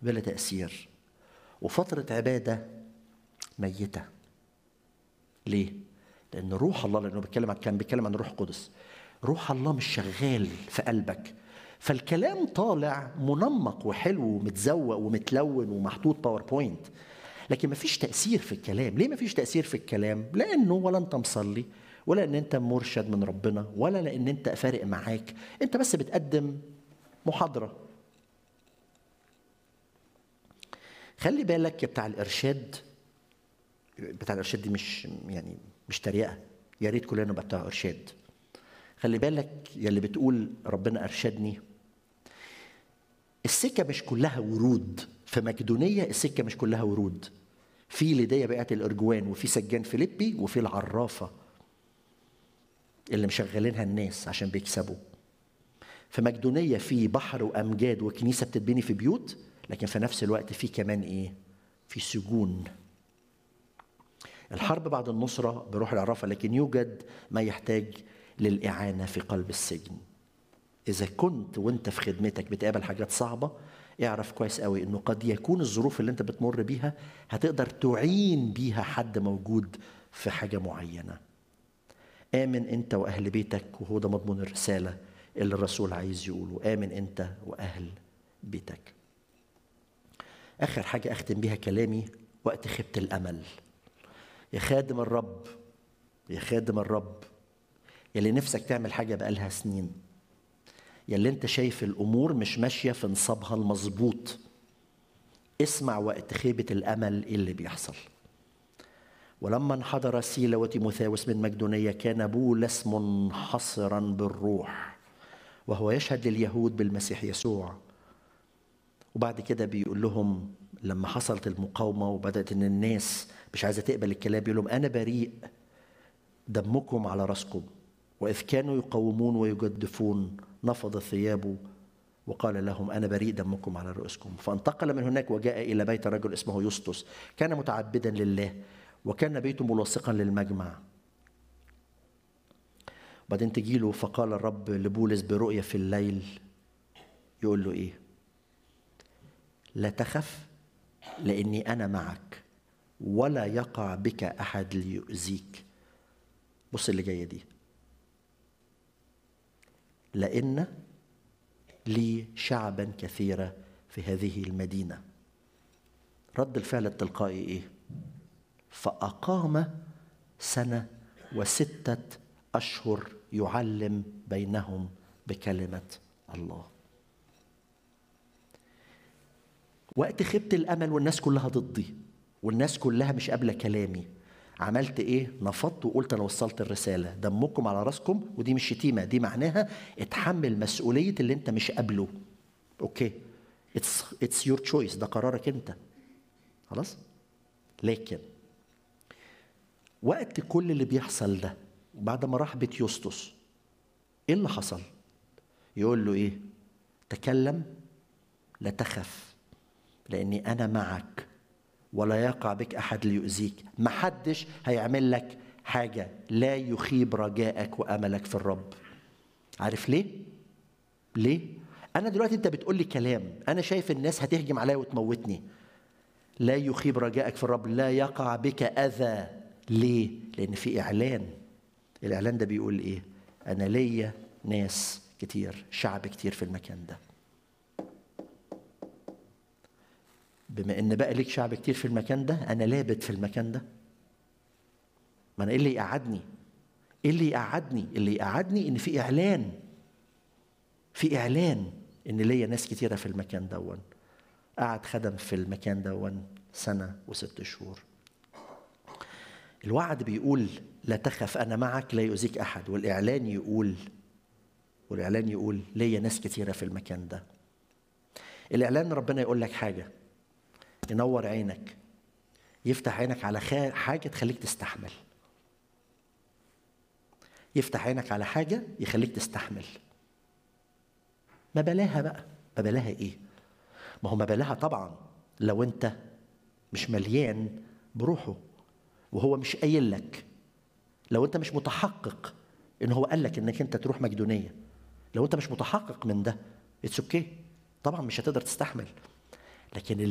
بلا تأثير وفترة عبادة ميتة ليه؟ لأن روح الله لأنه بيتكلم عن كان بيتكلم عن روح قدس روح الله مش شغال في قلبك فالكلام طالع منمق وحلو ومتزوق ومتلون ومحطوط باوربوينت لكن مفيش تأثير في الكلام ليه مفيش تأثير في الكلام لأنه ولا أنت مصلي ولا أن أنت مرشد من ربنا ولا لأن أنت فارق معاك أنت بس بتقدم محاضرة خلي بالك بتاع الإرشاد بتاع الإرشاد دي مش يعني مش تريقة يا ريت كلنا نبقى بتاع إرشاد خلي بالك يا اللي بتقول ربنا أرشدني السكة مش كلها ورود في مقدونية السكة مش كلها ورود في ليديا بقعة الأرجوان وفي سجان فيليبي وفي العرافة اللي مشغلينها الناس عشان بيكسبوا في مقدونية في بحر وأمجاد وكنيسة بتتبني في بيوت لكن في نفس الوقت في كمان إيه؟ في سجون الحرب بعد النصرة بروح العرافة لكن يوجد ما يحتاج للإعانة في قلب السجن إذا كنت وأنت في خدمتك بتقابل حاجات صعبة اعرف كويس قوي انه قد يكون الظروف اللي انت بتمر بيها هتقدر تعين بيها حد موجود في حاجه معينه امن انت واهل بيتك وهو ده مضمون الرساله اللي الرسول عايز يقوله امن انت واهل بيتك اخر حاجه اختم بيها كلامي وقت خيبه الامل يا خادم الرب يا خادم الرب يلي نفسك تعمل حاجه بقالها سنين يلي انت شايف الامور مش ماشيه في نصابها المظبوط اسمع وقت خيبه الامل اللي بيحصل ولما انحدر سيلا وتيموثاوس من مقدونيه كان بولس منحصرا بالروح وهو يشهد لليهود بالمسيح يسوع وبعد كده بيقول لهم لما حصلت المقاومه وبدات ان الناس مش عايزه تقبل الكلام بيقول لهم انا بريء دمكم على راسكم واذ كانوا يقاومون ويجدفون نفض ثيابه وقال لهم انا بريء دمكم على رؤوسكم فانتقل من هناك وجاء الى بيت رجل اسمه يسطس كان متعبدا لله وكان بيته ملصقا للمجمع بعدين تجي له فقال الرب لبولس برؤية في الليل يقول له ايه لا تخف لاني انا معك ولا يقع بك احد ليؤذيك بص اللي جايه دي لان لي شعبا كثيرا في هذه المدينه رد الفعل التلقائي ايه فاقام سنه وسته اشهر يعلم بينهم بكلمه الله وقت خبت الامل والناس كلها ضدي والناس كلها مش قابله كلامي عملت ايه نفضت وقلت انا وصلت الرساله دمكم على راسكم ودي مش شتيمه دي معناها اتحمل مسؤوليه اللي انت مش قابله اوكي اتس اتس يور تشويس ده قرارك انت خلاص لكن وقت كل اللي بيحصل ده بعد ما راح بيت يسطس ايه اللي حصل يقول له ايه تكلم لا تخف لاني انا معك ولا يقع بك احد ليؤذيك محدش هيعمل لك حاجه لا يخيب رجائك واملك في الرب عارف ليه ليه انا دلوقتي انت بتقول لي كلام انا شايف الناس هتهجم عليا وتموتني لا يخيب رجائك في الرب لا يقع بك اذى ليه لان في اعلان الاعلان ده بيقول ايه انا ليا ناس كتير شعب كتير في المكان ده بما ان بقى ليك شعب كتير في المكان ده انا لابت في المكان ده ما انا ايه اللي يقعدني ايه اللي يقعدني اللي يقعدني ان في اعلان في اعلان ان ليا ناس كتيره في المكان دون قعد خدم في المكان دون سنه وست شهور الوعد بيقول لا تخف انا معك لا يؤذيك احد والاعلان يقول والاعلان يقول ليا ناس كتيره في المكان ده الاعلان ربنا يقول لك حاجه ينور عينك يفتح عينك على حاجه تخليك تستحمل يفتح عينك على حاجه يخليك تستحمل ما بلاها بقى ما بلاها ايه ما هو ما بلاها طبعا لو انت مش مليان بروحه وهو مش قايل لك لو انت مش متحقق ان هو قال لك انك انت تروح مقدونيه لو انت مش متحقق من ده اتس اوكي okay. طبعا مش هتقدر تستحمل لكن